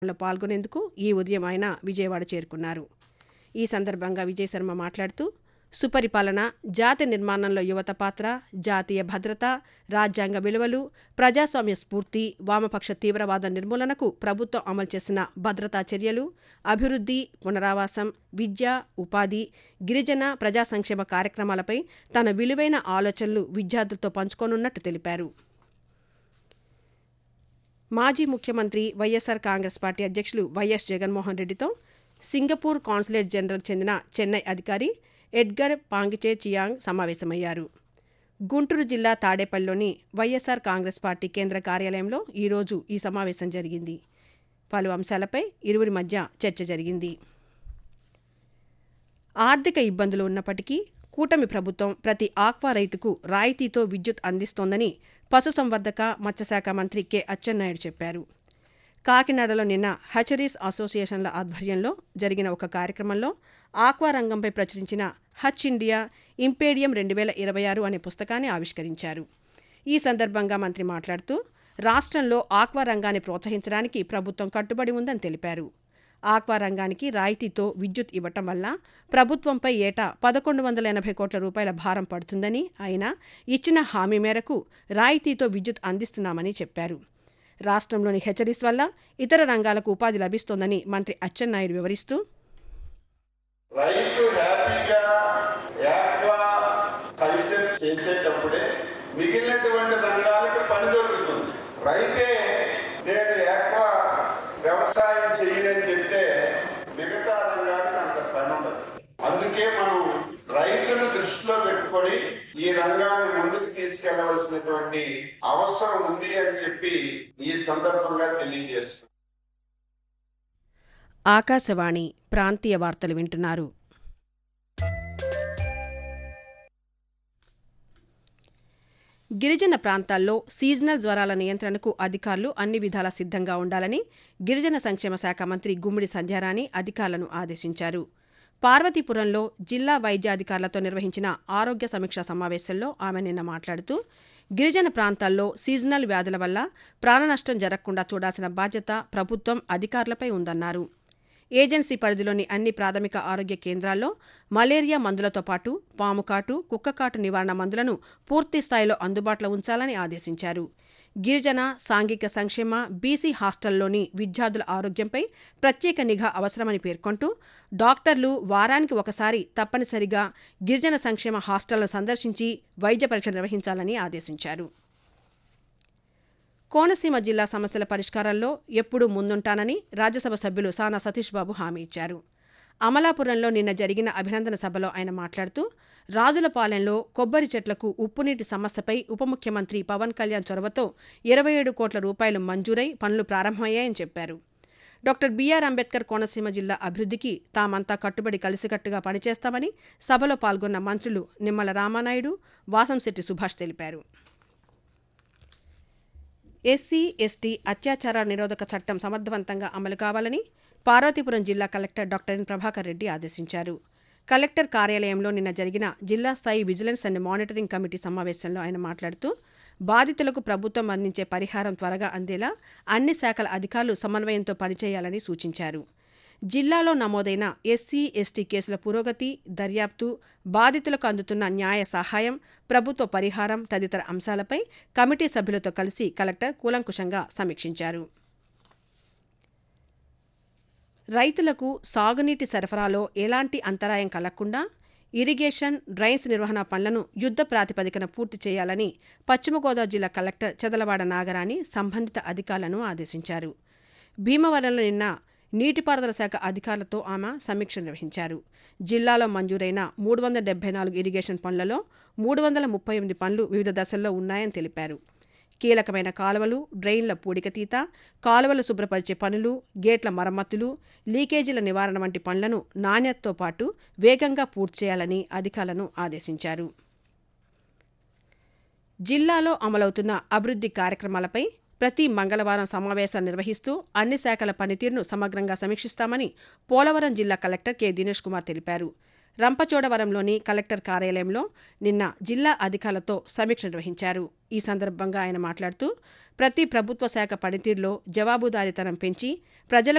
లో పాల్గొనేందుకు ఈ ఉదయం ఆయన విజయవాడ చేరుకున్నారు ఈ సందర్భంగా విజయ్ శర్మ మాట్లాడుతూ సుపరిపాలన జాతి నిర్మాణంలో యువత పాత్ర జాతీయ భద్రత రాజ్యాంగ విలువలు ప్రజాస్వామ్య స్ఫూర్తి వామపక్ష తీవ్రవాద నిర్మూలనకు ప్రభుత్వం అమలు చేసిన భద్రతా చర్యలు అభివృద్ధి పునరావాసం విద్య ఉపాధి గిరిజన ప్రజా సంక్షేమ కార్యక్రమాలపై తన విలువైన ఆలోచనలు విద్యార్థులతో పంచుకోనున్నట్టు తెలిపారు మాజీ ముఖ్యమంత్రి వైఎస్సార్ కాంగ్రెస్ పార్టీ అధ్యక్షులు వైఎస్ జగన్మోహన్ రెడ్డితో సింగపూర్ కాన్సులేట్ జనరల్ చెందిన చెన్నై అధికారి ఎడ్గర్ పాంగిచే చియాంగ్ సమావేశమయ్యారు గుంటూరు జిల్లా తాడేపల్లిలోని వైఎస్సార్ కాంగ్రెస్ పార్టీ కేంద్ర కార్యాలయంలో ఈరోజు ఈ సమావేశం జరిగింది పలు అంశాలపై ఇరువురి మధ్య చర్చ జరిగింది ఆర్థిక ఇబ్బందులు ఉన్నప్పటికీ కూటమి ప్రభుత్వం ప్రతి ఆక్వా రైతుకు రాయితీతో విద్యుత్ అందిస్తోందని పశుసంవర్ధక మత్స్యశాఖ మంత్రి కె అచ్చెన్నాయుడు చెప్పారు కాకినాడలో నిన్న హచరీస్ అసోసియేషన్ల ఆధ్వర్యంలో జరిగిన ఒక కార్యక్రమంలో ఆక్వా రంగంపై ప్రచురించిన హచ్ ఇండియా ఇంపేడియం రెండు వేల ఇరవై ఆరు అనే పుస్తకాన్ని ఆవిష్కరించారు ఈ సందర్భంగా మంత్రి మాట్లాడుతూ రాష్ట్రంలో ఆక్వా రంగాన్ని ప్రోత్సహించడానికి ప్రభుత్వం కట్టుబడి ఉందని తెలిపారు ఆక్వా రంగానికి రాయితీతో విద్యుత్ ఇవ్వటం వల్ల ప్రభుత్వంపై ఏటా పదకొండు వందల ఎనభై కోట్ల రూపాయల భారం పడుతుందని ఆయన ఇచ్చిన హామీ మేరకు రాయితీతో విద్యుత్ అందిస్తున్నామని చెప్పారు రాష్ట్రంలోని హెచ్చరీస్ వల్ల ఇతర రంగాలకు ఉపాధి లభిస్తోందని మంత్రి అచ్చెన్నాయుడు వివరిస్తూ రైతు హ్యాపీగా యాక్వా కల్చర్ చేసేటప్పుడే మిగిలినటువంటి రంగాలకు పని దొరుకుతుంది రైతే నేను యాక్వా వ్యవసాయం చేయనని చెప్తే మిగతా రంగానికి అంత పని ఉండదు అందుకే మనం రైతును దృష్టిలో పెట్టుకొని ఈ రంగాన్ని ముందుకు తీసుకెళ్లవలసినటువంటి అవసరం ఉంది అని చెప్పి ఈ సందర్భంగా తెలియజేస్తున్నాను ఆకాశవాణి ప్రాంతీయ వార్తలు వింటున్నారు గిరిజన ప్రాంతాల్లో సీజనల్ జ్వరాల నియంత్రణకు అధికారులు అన్ని విధాలా సిద్ధంగా ఉండాలని గిరిజన సంక్షేమ శాఖ మంత్రి గుమ్మిడి సంధ్యారాణి అధికారులను ఆదేశించారు పార్వతీపురంలో జిల్లా వైద్యాధికారులతో నిర్వహించిన ఆరోగ్య సమీక్ష సమావేశంలో ఆమె నిన్న మాట్లాడుతూ గిరిజన ప్రాంతాల్లో సీజనల్ వ్యాధుల వల్ల ప్రాణనష్టం జరగకుండా చూడాల్సిన బాధ్యత ప్రభుత్వం అధికారులపై ఉందన్నారు ఏజెన్సీ పరిధిలోని అన్ని ప్రాథమిక ఆరోగ్య కేంద్రాల్లో మలేరియా మందులతో పాటు పాముకాటు కుక్కకాటు నివారణ మందులను పూర్తి స్థాయిలో అందుబాటులో ఉంచాలని ఆదేశించారు గిరిజన సాంఘిక సంక్షేమ బీసీ హాస్టల్లోని విద్యార్థుల ఆరోగ్యంపై ప్రత్యేక నిఘా అవసరమని పేర్కొంటూ డాక్టర్లు వారానికి ఒకసారి తప్పనిసరిగా గిరిజన సంక్షేమ హాస్టళ్లను సందర్శించి వైద్య పరీక్ష నిర్వహించాలని ఆదేశించారు కోనసీమ జిల్లా సమస్యల పరిష్కారంలో ఎప్పుడూ ముందుంటానని రాజ్యసభ సభ్యులు సానా సతీష్ బాబు హామీ ఇచ్చారు అమలాపురంలో నిన్న జరిగిన అభినందన సభలో ఆయన మాట్లాడుతూ రాజులపాలెంలో కొబ్బరి చెట్లకు ఉప్పునీటి సమస్యపై ఉప ముఖ్యమంత్రి పవన్ కళ్యాణ్ చొరవతో ఇరవై ఏడు కోట్ల రూపాయలు మంజూరై పనులు ప్రారంభమయ్యాయని చెప్పారు డాక్టర్ బీఆర్ అంబేద్కర్ కోనసీమ జిల్లా అభివృద్ధికి తామంతా కట్టుబడి కలిసికట్టుగా పనిచేస్తామని సభలో పాల్గొన్న మంత్రులు నిమ్మల రామానాయుడు వాసంశెట్టి సుభాష్ తెలిపారు ఎస్సీ ఎస్టీ అత్యాచార నిరోధక చట్టం సమర్థవంతంగా అమలు కావాలని పార్వతీపురం జిల్లా collector doctor N Prabhakar Reddy ఆదేశించారు కలెక్టర్ కార్యాలయంలో నిన్న జరిగిన జిల్లా స్థాయి విజిలెన్స్ అండ్ మానిటరింగ్ కమిటీ సమావేశంలో ఆయన మాట్లాడుతూ బాధితులకు ప్రభుత్వం అందించే పరిహారం త్వరగా అందేలా అన్ని శాఖల అధికారులు సమన్వయంతో పనిచేయాలని సూచించారు జిల్లాలో నమోదైన ఎస్సీ ఎస్టీ కేసుల పురోగతి దర్యాప్తు బాధితులకు అందుతున్న న్యాయ సహాయం ప్రభుత్వ పరిహారం తదితర అంశాలపై కమిటీ సభ్యులతో కలిసి కలెక్టర్ కూలంకుషంగా సమీక్షించారు రైతులకు సాగునీటి సరఫరాలో ఎలాంటి అంతరాయం కలగకుండా ఇరిగేషన్ డ్రైన్స్ నిర్వహణ పనులను యుద్ధ ప్రాతిపదికన పూర్తి చేయాలని పశ్చిమ గోదావరి జిల్లా కలెక్టర్ చెదలవాడ నాగరాణి సంబంధిత అధికారులను ఆదేశించారు భీమవరంలో నిన్న నీటిపారుదల శాఖ అధికారులతో ఆమె సమీక్ష నిర్వహించారు జిల్లాలో మంజూరైన మూడు వందల డెబ్బై నాలుగు ఇరిగేషన్ పనులలో మూడు వందల ముప్పై ఎనిమిది పనులు వివిధ దశల్లో ఉన్నాయని తెలిపారు కీలకమైన కాలువలు డ్రైన్ల పూడికతీత కాలువలు శుభ్రపరిచే పనులు గేట్ల మరమ్మతులు లీకేజీల నివారణ వంటి పనులను నాణ్యతతో పాటు వేగంగా పూర్తి చేయాలని అధికారులను ఆదేశించారు జిల్లాలో అమలవుతున్న అభివృద్ధి కార్యక్రమాలపై ప్రతి మంగళవారం సమావేశాలు నిర్వహిస్తూ అన్ని శాఖల పనితీరును సమగ్రంగా సమీక్షిస్తామని పోలవరం జిల్లా కలెక్టర్ కె దినేష్ కుమార్ తెలిపారు రంపచోడవరంలోని కలెక్టర్ కార్యాలయంలో నిన్న జిల్లా అధికారులతో సమీక్ష నిర్వహించారు ఈ సందర్భంగా ఆయన మాట్లాడుతూ ప్రతి ప్రభుత్వ శాఖ పనితీరులో జవాబుదారీతనం పెంచి ప్రజలకు